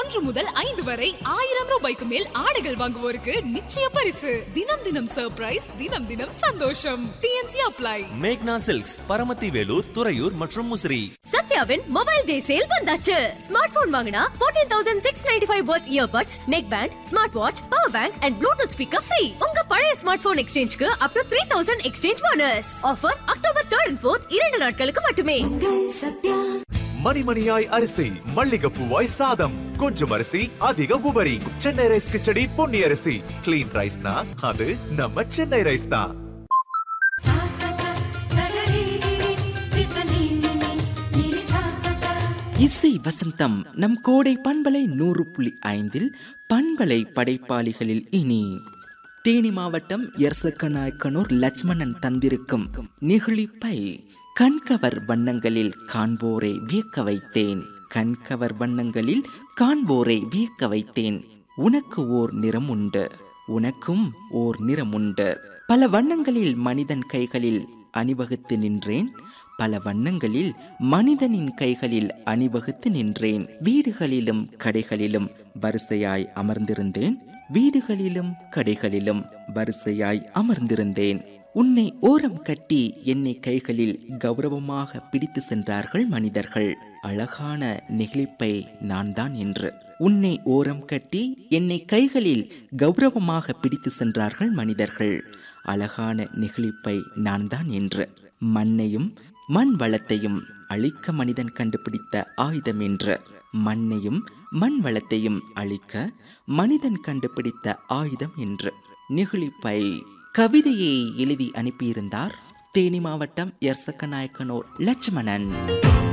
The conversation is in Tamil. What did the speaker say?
ஒன்று முதல் ஐந்து வரை ஆயிரம் ரூபாய்க்கு மேல் ஆடைகள் வாங்குவோருக்கு நிச்சய பரிசு தினம் தினம் சர்ப்ரைஸ் தினம் தினம் சந்தோஷம் டிஎன்சி அப்ளை மேக்னா சில்க்ஸ் பரமத்தி வேலூர் துறையூர் மற்றும் முசிறி சத்யாவின் மொபைல் டே சேல் வந்தாச்சு ஸ்மார்ட் போன் வாங்கினா 14695 thousand six ninety five worth earbuds neck band smart watch power bank and Bluetooth speaker free உங்க பழைய ஸ்மார்ட் போன் எக்ஸ்சேஞ்சுக்கு up to three thousand exchange bonus offer October third and fourth இரண்டு நாட்களுக்கு மட்டுமே மணிமணியாய் அரிசி மல்லிகைப்பூவாய் சாதம் கொஞ்சம் அரிசி அதிக உபரி சென்னை ரைஸ் கிச்சடி பொன்னி அரிசி கிளீன் ரைஸ்னா அது நம்ம சென்னை ரைஸ் தான் இசை வசந்தம் நம் கோடை பண்பலை நூறு புள்ளி ஐந்தில் பண்பலை படைப்பாளிகளில் இனி தேனி மாவட்டம் எர்சக்கநாயக்கனூர் லட்சுமணன் தந்திருக்கும் நெகிழிப்பை கண்கவர் வண்ணங்களில் காண்போரை வியக்க வைத்தேன் கண்கவர் வண்ணங்களில் காண்போரை வியக்க வைத்தேன் உனக்கு ஓர் நிறம் உண்டு உனக்கும் ஓர் நிறம் உண்டு பல வண்ணங்களில் மனிதன் கைகளில் அணிவகுத்து நின்றேன் பல வண்ணங்களில் மனிதனின் கைகளில் அணிவகுத்து நின்றேன் வீடுகளிலும் கடைகளிலும் வரிசையாய் அமர்ந்திருந்தேன் வீடுகளிலும் கடைகளிலும் வரிசையாய் அமர்ந்திருந்தேன் உன்னை ஓரம் கட்டி என்னை கைகளில் கௌரவமாக பிடித்து சென்றார்கள் மனிதர்கள் அழகான நெகிழிப்பை நான் தான் என்று உன்னை ஓரம் கட்டி என்னை கைகளில் கௌரவமாக பிடித்து சென்றார்கள் மனிதர்கள் அழகான நெகிழிப்பை நான் தான் என்று மண்ணையும் மண் வளத்தையும் அழிக்க மனிதன் கண்டுபிடித்த ஆயுதம் என்று மண்ணையும் மண் வளத்தையும் அழிக்க மனிதன் கண்டுபிடித்த ஆயுதம் என்று நெகிழிப்பை கவிதையை எழுதி அனுப்பியிருந்தார் தேனி மாவட்டம் எர்சக்கநாயக்கனூர் லட்சுமணன்